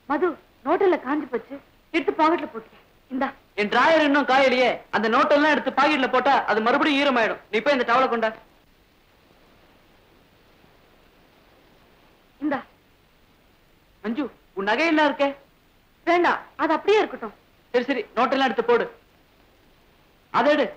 மது நோட்டில் காஞ்சு போச்சு எடுத்து பாக்கெட்ல போட்டு இந்தா என் டிராயர் இன்னும் காயலையே அந்த நோட்டெல்லாம் எடுத்து பாக்கெட்ல போட்டா அது மறுபடியும் ஈரமாயிடும் நீ போய் இந்த டவலை கொண்டா இந்தா மஞ்சு உன் நகையெல்லாம் இருக்கே வேண்டாம் அது அப்படியே இருக்கட்டும் சரி சரி நோட்டெல்லாம் எடுத்து போடு அதை எடு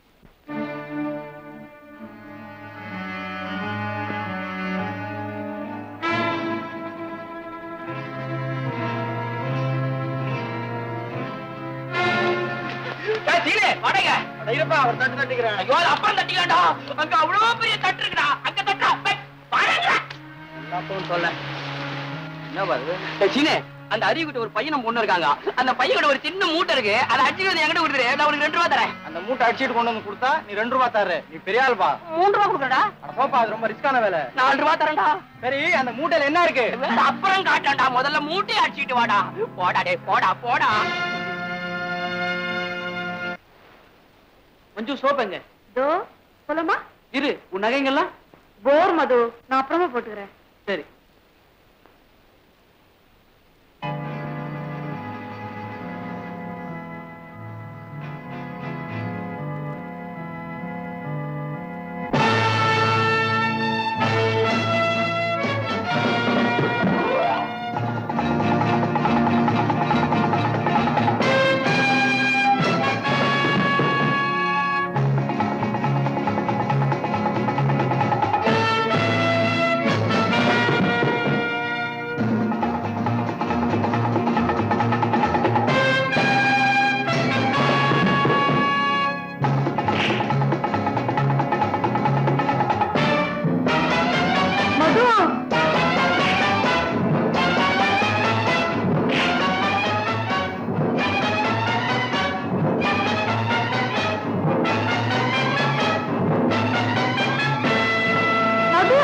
வடங்க இருப்பா அவர் தட்டு தட்டிக்கிறேன் ஐயோ அது அப்புறம் தட்டிக்கலாம்டா அங்க அவ்வளவு பெரிய தட்டு இருக்குடா அங்க தட்டா பாருங்க சொல்ல என்ன பாரு சீனே அந்த அறிவுகிட்ட ஒரு பையனும் பொண்ணு இருக்காங்க அந்த பையனோட ஒரு சின்ன மூட்டை இருக்கு அதை அடிச்சுட்டு வந்து என்கிட்ட கொடுத்துரு நான் உனக்கு ரெண்டு ரூபா தரேன் அந்த மூட்டை அடிச்சிட்டு கொண்டு வந்து கொடுத்தா நீ ரெண்டு ரூபா தர்ற நீ பெரிய ஆள்பா மூன்று ரூபா கொடுக்கடா அட போப்பா அது ரொம்ப ரிஸ்கான வேலை நாலு ரூபா தரேன்டா சரி அந்த மூட்டையில என்ன இருக்கு வேற அப்புறம் காட்டான்டா முதல்ல மூட்டையை அடிச்சிட்டு வாடா போடா டேய் போடா போடா மஞ்சு சோப் எங்க இதோ சொல்லமா இரு உன் நகைங்கெல்லாம் போர் மது நான் அப்புறமா போட்டுக்கிறேன் சரி மது மது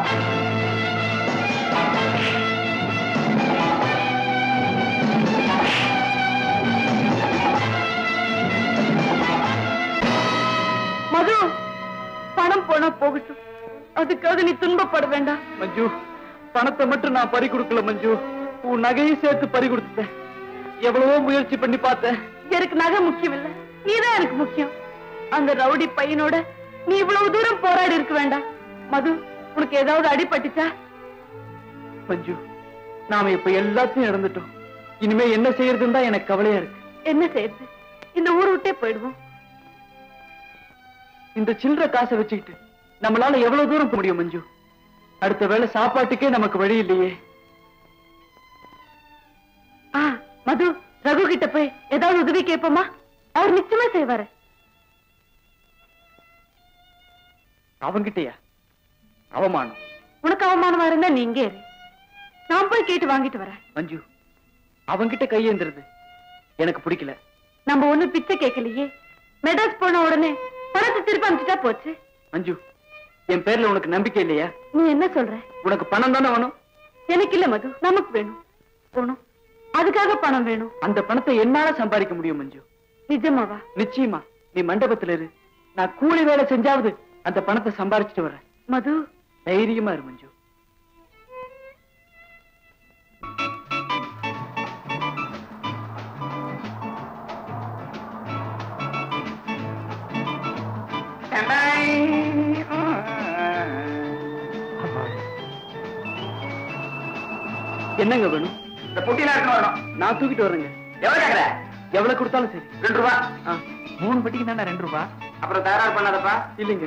மது பணம் போனா போகட்டும் அதுக்காக நீ துன்பப்பட வேண்டாம் மஞ்சு பணத்தை மட்டும் நான் பறி கொடுக்கல மஞ்சு உன் நகையும் சேர்த்து பறி கொடுத்துட்டேன் எவ்வளவோ முயற்சி பண்ணி பார்த்தேன் எனக்கு நகை முக்கியம் இல்ல நீதான் எனக்கு முக்கியம் அந்த ரவுடி பையனோட நீ இவ்வளவு தூரம் போராடி இருக்க வேண்டாம் மது உனக்கு ஏதாவது அடிபட்டுச்சா மஞ்சு நாம இப்ப எல்லாத்தையும் இழந்துட்டோம் இனிமே என்ன செய்யறதுன்னு தான் எனக்கு கவலையா இருக்கு என்ன செய்யறது இந்த ஊரை விட்டே போயிடுவோம் இந்த சில்லற காசை வச்சுக்கிட்டு நம்மளால எவ்வளவு தூரம் போக முடியும் மஞ்சு அடுத்த வேளை சாப்பாட்டுக்கே நமக்கு வழி இல்லையே ஆ மது ரகு கிட்ட போய் ஏதாவது உதவி கேட்போமா அவர் நிச்சயமா செய்வாரு அவங்கிட்டயா அவமானம் உனக்கு அவமானமா இருந்தா நீ இங்கே இரு நான் போய் கேட்டு வாங்கிட்டு வரேன் மஞ்சு அவங்கிட்ட கையேந்துறது எனக்கு பிடிக்கல நம்ம ஒண்ணு பிச்சை கேட்கலையே மெட்ராஸ் போன உடனே பணத்தை திருப்பி அனுப்பிச்சிட்டா போச்சு மஞ்சு என் பேர்ல உனக்கு நம்பிக்கை இல்லையா நீ என்ன சொல்ற உனக்கு பணம் தானே வேணும் எனக்கு இல்ல மது நமக்கு வேணும் போணும் அதுக்காக பணம் வேணும் அந்த பணத்தை என்னால சம்பாதிக்க முடியும் மஞ்சு நிஜமாவா நிச்சயமா நீ மண்டபத்துல இரு நான் கூலி வேலை செஞ்சாவது அந்த பணத்தை சம்பாரிச்சிட்டு வரேன் மது தைரியமா இரு மஞ்சு என்னங்க வேணும் இந்த பொட்டியெல்லாம் எடுத்து வரணும் நான் தூக்கிட்டு வரேங்க எவ்வளவு கேக்குற எவ்வளவு கொடுத்தாலும் சரி ரெண்டு ரூபா ஆ, மூணு பெட்டிக்கு தானே ரெண்டு ரூபா அப்புறம் தயாராக பண்ணாதப்பா இல்லைங்க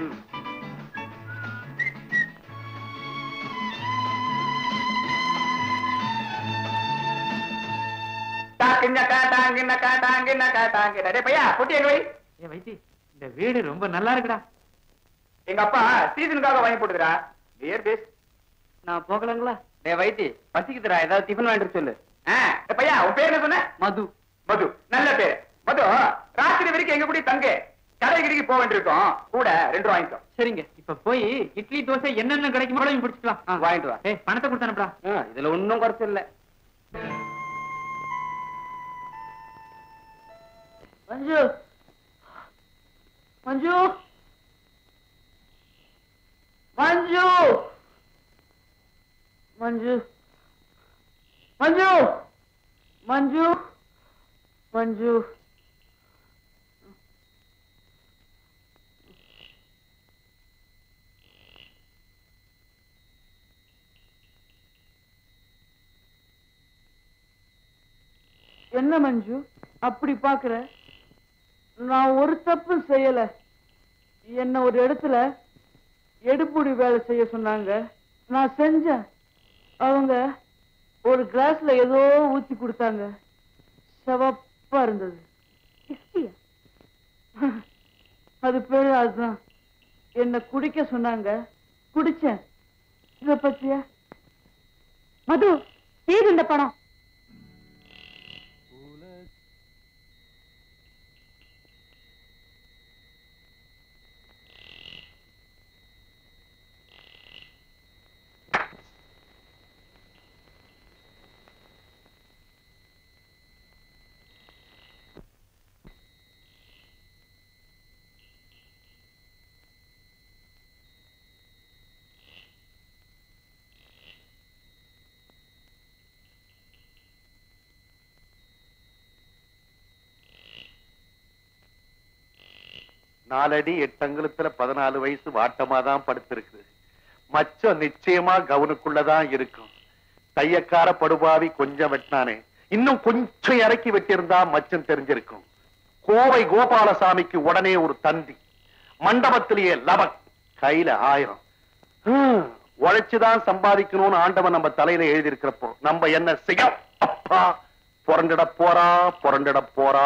டாங்கின்னக்கா டாங்கின்னக்கா டாங்கின்னக்கா டாங்கின டேய் பையா பொட்டி எங்க வை ஏ வைத்தி இந்த வீடு ரொம்ப நல்லா இருக்குடா எங்க அப்பா சீசனுக்காக வாங்கி போட்டுக்கிறா பியர் பேஸ் நான் போகலாங்களா டேய் வைத்தி பசிக்குதுடா ஏதாவது டிஃபன் வாங்கிட்டு சொல்லு ஆ டேய் பையா உன் பேர் என்ன சொன்ன மது மது நல்ல பேரு மது ராத்திரி வரைக்கும் எங்க கூட தங்கு கடை கடைக்கு போக வேண்டியிருக்கோம் கூட ரெண்டு ரூபா வாங்கிக்கோ சரிங்க இப்ப போய் இட்லி தோசை என்னென்ன கிடைக்குமோ அவ்வளவையும் பிடிச்சிட்டு வா ஆ. வாங்கிட்டு வா ஏய் பணத்தை கொடுத்தானப்படா ஆ, இதுல ஒண்ணும் குறைச்சு இல்ல மஞ்சு மஞ்சு மஞ்சு மஞ்சு மஞ்சு மஞ்சு மஞ்சு என்ன மஞ்சு அப்படி பாக்குற நான் ஒரு தப்பு செய்யல என்ன ஒரு இடத்துல எடுப்புடி வேலை செய்ய சொன்னாங்க நான் செஞ்சேன் அவங்க ஒரு கிளாஸ்ல ஏதோ ஊத்தி கொடுத்தாங்க சிவப்பா இருந்தது விஸ்கியா? அது பேரு அதுதான் என்ன குடிக்க சொன்னாங்க குடிச்சேன் இத பத்தியா மது ஏது இந்த படம் நாலடி எட்டு அங்குலத்துல பதினாலு வயசு வாட்டமா தான் படுத்திருக்குது மச்சம் நிச்சயமா கவனுக்குள்ளதான் இருக்கும் தையக்கார படுபாவி கொஞ்சம் வெட்டினானே இன்னும் கொஞ்சம் இறக்கி வெட்டியிருந்தா மச்சம் தெரிஞ்சிருக்கும் கோவை கோபாலசாமிக்கு உடனே ஒரு தந்தி மண்டபத்திலேயே லபக் கையில ஆயிரம் ஹம், உழைச்சுதான் சம்பாதிக்கணும்னு ஆண்டவன் நம்ம தலையில எழுதி இருக்கிறப்போ நம்ம என்ன செய்ய அப்பா புரண்டிட போறா புரண்டிட போறா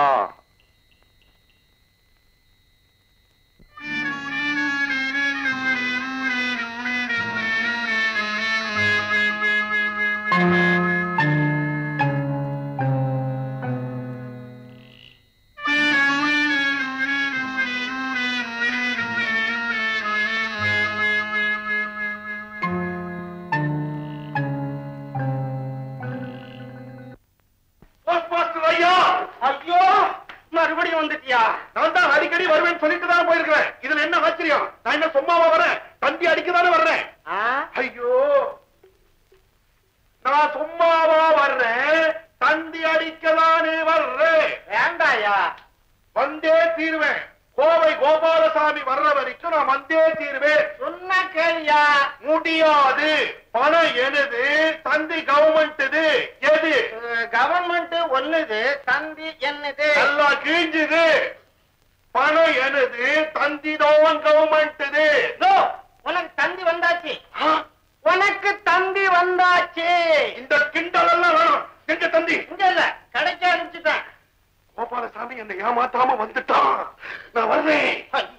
ஐயா ஐயோ மறுபடியும் வந்துட்டியா நான் தான் அடிக்கடி வருவேன் சொல்லிட்டு தான் போயிருக்கிறேன் இதுல என்ன ஆச்சரியம் நான் என்ன சும்மாவா வரேன் தந்தி அடிக்க தானே வர்றேன் ஐயோ நான் சும்மாவா வர்றேன் தந்தி அடிக்க தானே வர்றேன் வேண்டாயா வந்தே தீருவேன் கோவை கோபாலசாமி வர்ற வரைக்கும் நான் வந்தே தீருவேன் சொன்ன கேளியா முடியாது பணம் எனது தந்தி கவர்மெண்ட் எது கவர்மெண்ட் ஒண்ணுது தந்தி என்னது நல்லா கிழிஞ்சுது பணம் எனது தந்தி தான் கவர்மெண்ட் இதோ, உனக்கு தந்தி வந்தாச்சு உனக்கு தந்தி வந்தாச்சு இந்த கிண்டல் எல்லாம் வேணும் எங்க தந்தி இங்க இல்ல கடைக்கு அனுப்பிச்சுட்டேன் கோபாலசாமி என்னை ஏமாத்தாம வந்துட்டான் நான் வர்றேன்